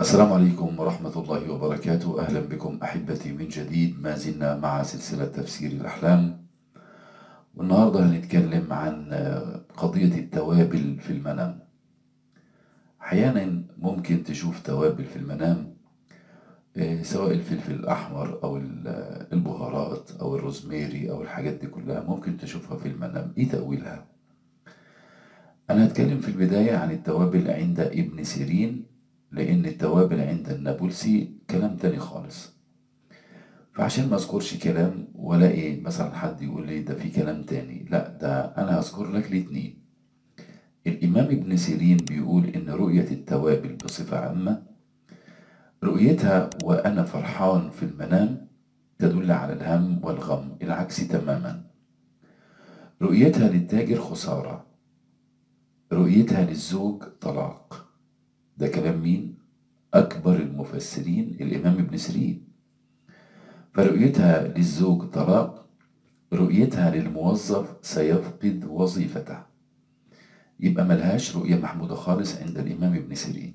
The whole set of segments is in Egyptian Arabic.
السلام عليكم ورحمة الله وبركاته أهلا بكم أحبتي من جديد ما زلنا مع سلسلة تفسير الأحلام والنهاردة هنتكلم عن قضية التوابل في المنام أحيانا ممكن تشوف توابل في المنام سواء الفلفل الأحمر أو البهارات أو الروزميري أو الحاجات دي كلها ممكن تشوفها في المنام إيه تأويلها؟ أنا هتكلم في البداية عن التوابل عند ابن سيرين لأن التوابل عند النابلسي كلام تاني خالص فعشان ما أذكرش كلام ولا إيه مثلا حد يقول لي ده في كلام تاني لا ده أنا هذكر لك الاتنين الإمام ابن سيرين بيقول إن رؤية التوابل بصفة عامة رؤيتها وأنا فرحان في المنام تدل على الهم والغم العكس تماما رؤيتها للتاجر خسارة رؤيتها للزوج طلاق ده كلام مين؟ أكبر المفسرين الإمام ابن سيرين فرؤيتها للزوج طلاق رؤيتها للموظف سيفقد وظيفته يبقى ملهاش رؤية محمودة خالص عند الإمام ابن سيرين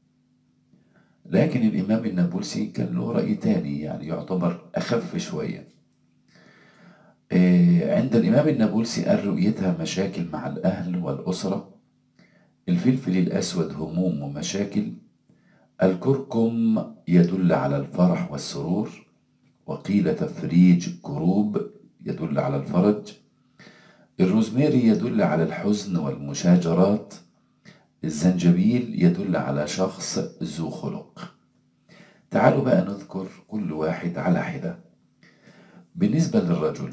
لكن الإمام النابلسي كان له رأي تاني يعني يعتبر أخف شوية عند الإمام النابلسي قال رؤيتها مشاكل مع الأهل والأسرة الفلفل الأسود هموم ومشاكل الكركم يدل على الفرح والسرور وقيل تفريج كروب يدل على الفرج الروزميري يدل على الحزن والمشاجرات الزنجبيل يدل على شخص ذو خلق تعالوا بقى نذكر كل واحد على حدة بالنسبة للرجل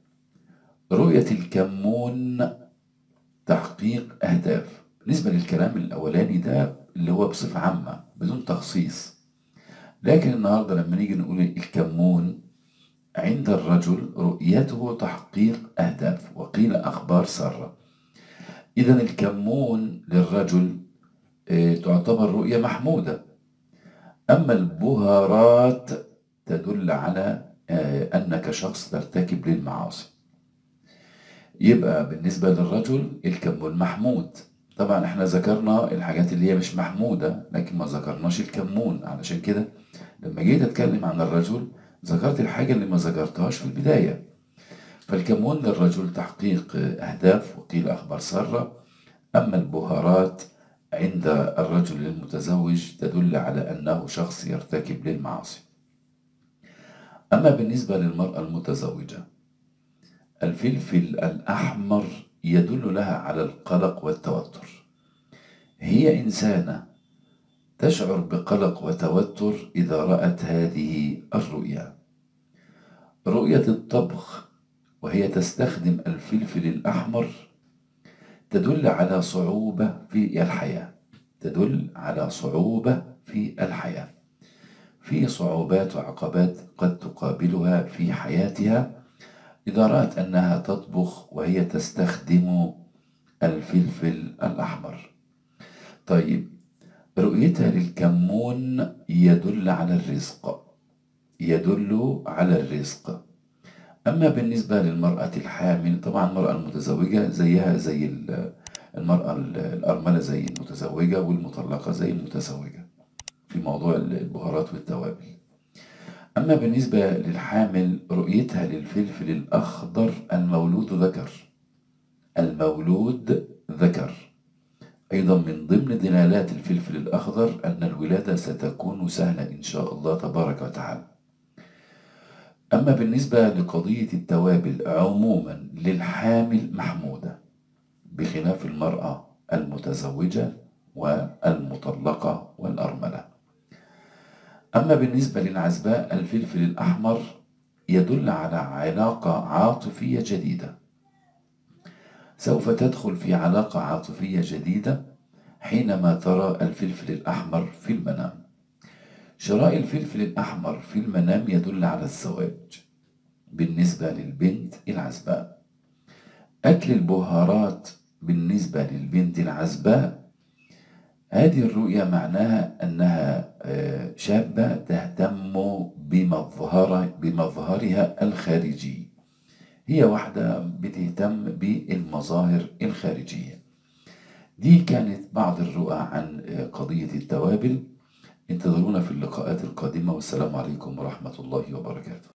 رؤية الكمون تحقيق أهداف بالنسبة للكلام الأولاني ده اللي هو بصفة عامة بدون تخصيص لكن النهاردة لما نيجي نقول الكمون عند الرجل رؤيته تحقيق أهداف وقيل أخبار سارة إذا الكمون للرجل تعتبر رؤية محمودة أما البهارات تدل على أنك شخص ترتكب للمعاصي يبقى بالنسبة للرجل الكمون محمود طبعا احنا ذكرنا الحاجات اللي هي مش محمودة لكن ما ذكرناش الكمون علشان كده لما جيت اتكلم عن الرجل ذكرت الحاجة اللي ما ذكرتهاش في البداية فالكمون للرجل تحقيق أهداف وقيل أخبار سارة أما البهارات عند الرجل المتزوج تدل على أنه شخص يرتكب للمعاصي أما بالنسبة للمرأة المتزوجة الفلفل الأحمر يدل لها على القلق والتوتر هي إنسانة تشعر بقلق وتوتر إذا رأت هذه الرؤيا رؤية الطبخ وهي تستخدم الفلفل الأحمر تدل على صعوبة في الحياة تدل على صعوبة في الحياة في صعوبات وعقبات قد تقابلها في حياتها إذا رأت أنها تطبخ وهي تستخدم الفلفل الأحمر طيب رؤيتها للكمون يدل على الرزق يدل على الرزق أما بالنسبة للمرأة الحامل طبعا المرأة المتزوجة زيها زي المرأة الأرملة زي المتزوجة والمطلقة زي المتزوجة في موضوع البهارات والتوابل أما بالنسبة للحامل رؤيتها للفلفل الأخضر المولود ذكر المولود ذكر أيضا من ضمن دلالات الفلفل الأخضر أن الولادة ستكون سهلة إن شاء الله تبارك وتعالى أما بالنسبة لقضية التوابل عموما للحامل محمودة بخلاف المرأة المتزوجة والمطلقة والأرملة أما بالنسبة للعزباء الفلفل الأحمر يدل على علاقة عاطفية جديدة سوف تدخل في علاقة عاطفية جديدة حينما ترى الفلفل الأحمر في المنام شراء الفلفل الأحمر في المنام يدل على الزواج بالنسبة للبنت العزباء أكل البهارات بالنسبة للبنت العزباء هذه الرؤية معناها أنها شابة تهتم بمظهر بمظهرها الخارجي هي واحدة بتهتم بالمظاهر الخارجية دي كانت بعض الرؤى عن قضية التوابل انتظرونا في اللقاءات القادمة والسلام عليكم ورحمة الله وبركاته